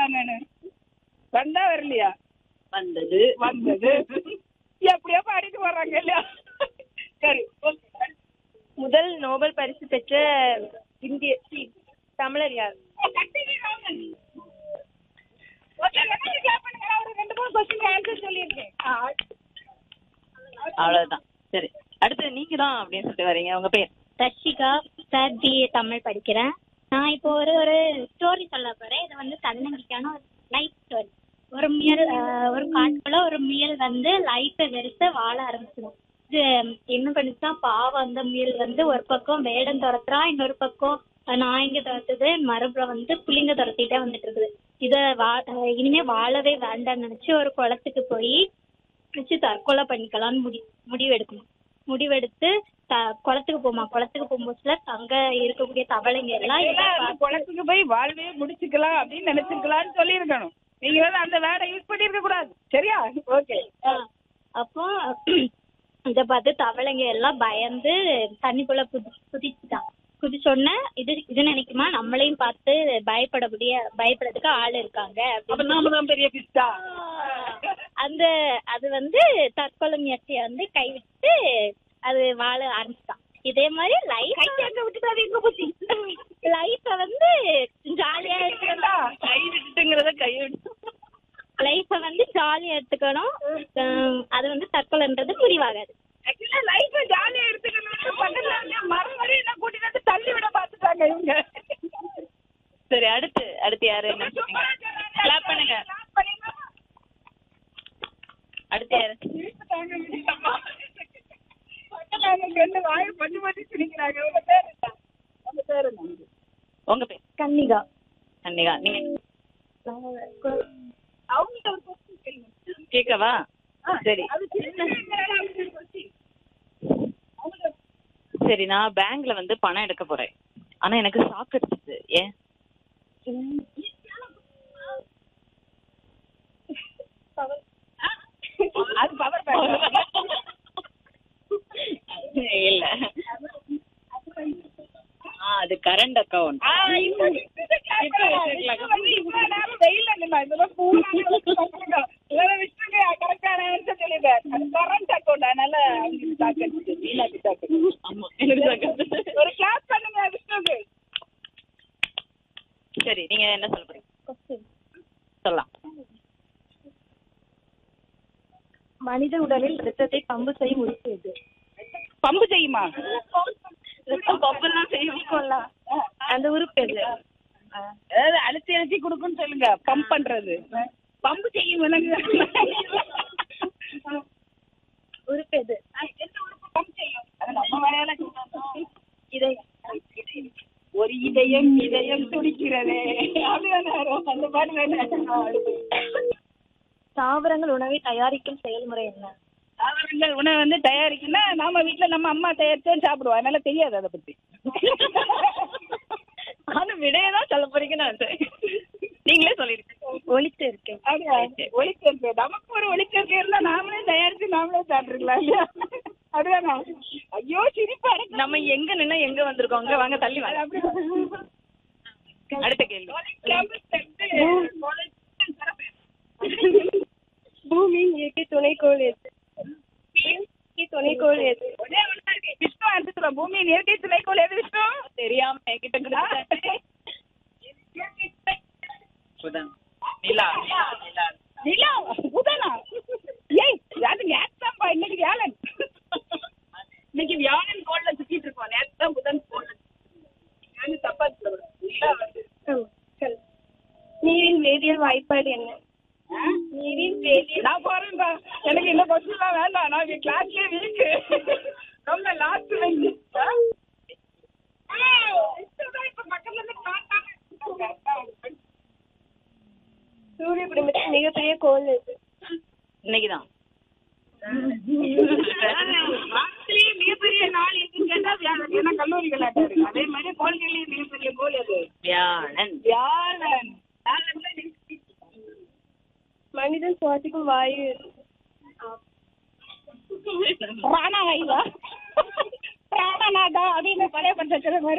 வாங்கன்னு வந்தா வரலையா வந்தது வந்தது எப்படியோ பாடிட்டு வர்றாங்க இல்லையா சரி okay. முதல் நோபல் பரிசு பெற்ற இந்திய சி, தமிழர் யார் Okay, எல்லாரும் clap பண்ணுங்க. நான் ஒரு ரெண்டு மூணு question answer சொல்லியிருக்கேன். ஆ, அவ்வளவுதான் சரி அடுத்து நீங்க தான் அப்படின்னு சொல்லிட்டு வரீங்க உங்க பேர் தர்ஷிகா சார் பிஏ தமிழ் படிக்கிறேன் நான் இப்போ ஒரு ஒரு ஸ்டோரி சொல்ல போறேன் இது வந்து தன்னம்பிக்கையான ஒரு லைஃப் ஸ்டோரி ஒரு முயல் ஆஹ், ஒரு காட்டுக்குள்ள ஒரு முயல் வந்து லைஃப்பை வெறுத்து வாழ ஆரம்பிச்சிடும் இது என்ன பண்ணுச்சுன்னா பாவம் அந்த முயல் வந்து ஒரு பக்கம் வேடம் துரத்துறா இன்னொரு பக்கம் நாய்ங்க துரத்துது மறுபுறம் வந்து புளிங்க துரத்திட்டே வந்துட்டு இருக்குது இத வா ஆஹ், இனிமே வாழவே வேண்டாம்னு நினைச்சு ஒரு குளத்துக்கு போய் வச்சு தற்கொலை பண்ணிக்கலாம்னு முடி முடிவு எடுக்கணும் முடிவெடுத்து த குளத்துக்கு போமா குளத்துக்கு போகும்போதுல அங்க இருக்கக்கூடிய தவளைங்க எல்லாம் இதை எல்லாம் அந்த பார்த்து- குளத்துக்கு போய் வாழ்வே முடிச்சுக்கலாம் அப்படின்னு நினைச்சிருக்கலாம்னு சொல்லியிருக்கணும் நீங்க வந்து அந்த வேர்டை யூஸ் பண்ணிருக்க கூடாது சரியா ஓகே ஆ, அப்போ இத பார்த்து தவளைங்க எல்லாம் பயந்து தண்ணிக்குள்ள குதி குதிச்சுட்டான் குதிச்சோடனே இது இது நினைக்குமா நம்மளையும் பார்த்து பயப்படக்கூடிய பயப்படுறதுக்கு ஆள் இருக்காங்க அப்ப அப்படின்னு நாம தான் பெரிய பிஸ்டா அந்த அது வந்து தற்கொலை முயற்சியை வந்து கைவிட்டு அது வாழ ஆரம்பிச்சிட்டான் இதே மாதிரி லைஃப் எங்க விட்டுட்டு அது எங்க போச்சு லைஃப வந்து ஜாலியா எடுத்துக்கணும் கை விட்டுங்கிறத கை விட்டு லைஃப வந்து ஜாலியா எடுத்துக்கணும் ஹம், அது வந்து தற்கொலைன்றது முடிவாகாது ஆக்சுவலா லைஃப் ஜாலியா எடுத்துக்கணும்னு பக்கத்துல இருக்க மரம் வரையும் என்ன கூட்டிட்டு வந்து தள்ளி விட பாத்துட்டாங்க இவங்க சரி அடுத்து அடுத்து யாரு என்ன கிளாப் பண்ணுங்க அடுத்து யாரு ரெண்டு வாய் பஞ்சு பஞ்சு சிரிக்கிறாங்க உங்க பேர் என்ன உங்க பேர் என்ன உங்க பேர் கன்னிகா கன்னிகா நீங்க அவங்க ஒரு question கேளுங்க. கேட்கவா சரி அது சிரிக்கிறதுனால அவங்க ஒரு question. அவங்க சரி நான் பேங்க்ல வந்து பணம் எடுக்க போறேன் ஆனா எனக்கு ஷாக் அடிச்சிச்சு ஏன் அது பவர் பேங்க் இல்ல ஆ, அது கரண்ட் அக்கவுண்ட் ஆ, இப்ப இப்ப இப்ப வந்து இவ்வளவு நேரம் வெயில்ல நின்னா, இதெல்லாம் பூரா சொல்லுங்க. இதெல்லாம் விஷ்ணுக்கு correct-ஆன answer சொல்லிட்டார். அது current account, அதனால அவங்களுக்கு shock அடிச்சுது. மீனாட்சி shock அடிச்சுது. ஆமா எனக்கு shock அடிச்சிச்சு. ஒரு clap பண்ணுங்க விஷ்ணுக்கு. சரி நீங்க என்ன சொல்ல போறீங்க சொல்லலாம் மனித உடலில் ரத்தத்தை பம்பு செய்யும் உறுப்பு எது பம்பு செய்யுமா ரத்தம் பம்பெல்லாம் செய்யும் அந்த உறுப்பு எது அதாவது அழுத்தி அழுத்தி கொடுக்குன்னு சொல்லுங்க பம்ப் பண்றது பம்பு செய்யும் விலங்கு உறுப்பு எது பம்ப் செய்யும் அது நம்ம வேலையில இதை ஒரு இதயம் இதயம் துடிக்கிறதே அப்படிதானே வரும். அந்த பாட்டு வேணும் தாவரங்கள் உணவை தயாரிக்கும் செயல்முறை என்ன தாவரங்கள் உணவு வந்து தயாரிக்கணும்னா நாம வீட்ல நம்ம அம்மா தயாரிச்சு சாப்பிடுவோம் அதனால தெரியாது அதை பத்தி ஆனா விடையை தான் சொல்ல போறீங்கன்னு நான் நீங்களே சொல்லிருக்கீங்க ஒழித்து இருக்கேன் அப்படியா? ஒளிச்சேர்க்கை நமக்கு ஒரு ஒளிச்சேர்க்கை இருந்தா நாமளே தயாரிச்சு நாமளே சாப்பிட்டுருக்கலாம் இல்லையா அதுதானா ஐயோ சிரிப்பா இருக்கு. நம்ம எங்க நின்னா எங்க வந்திருக்கோம் அங்க வாங்க தள்ளி வாங்க அப்படி அடுத்த கேள்வி பூமியின் இயற்கை துணைக்கோள் எது இயற்கை துணைக்கோள் எது ஒரே ஒண்ணா இருக்கு. விஷ்ணு அடிச்சுக்கலாம் பூமியின் இயற்கை துணைக்கோள் எது விஷ்ணு தெரியாம என்கிட்ட கொடுத்துட்டேன். புதன் நிலா நிலா நிலா புதனா ஏய் அது நேத்தாம்பா இன்னைக்கு வியாழன் இன்னைக்கு வியாழன் கோல்ல சுத்திட்டு இருக்கோம் நேத்து தான் புதன் கோல்ல நான் தப்பா சொல்றேன் நிலா வந்து ம், சொல்லு. நீரின் வேதியியல் வாய்ப்பாடு என்ன நீரின் வேதியியல் நான் போறேன்பா எனக்கு இந்த கொஸ்டின் எல்லாம் வேண்டாம் நான் கிளாஸ்லயே வீக்கு ரொம்ப லாஸ்ட் பெஞ்சு இப்ப பக்கத்துல இருந்து காட்டாம சூரிய குடும்பத்தின் மிகப்பெரிய கோள் எது இன்னைக்குதான் மாசத்துலயே மிகப்பெரிய நாள் எதுன்னு கேட்டா வியாழன் ஏன்னா கல்லூரி விளையாட்டு இருக்கு அதே மாதிரி கோள்களே மிகப்பெரிய கோல் எது வியாழன் வியாழன் வியாழன்ல நீ- மனிதன் சுவாசிக்கும் வாயு எது பிராணவாயுவா பிராணநாதா அப்படின்னு பழைய பண்ற மாதிரி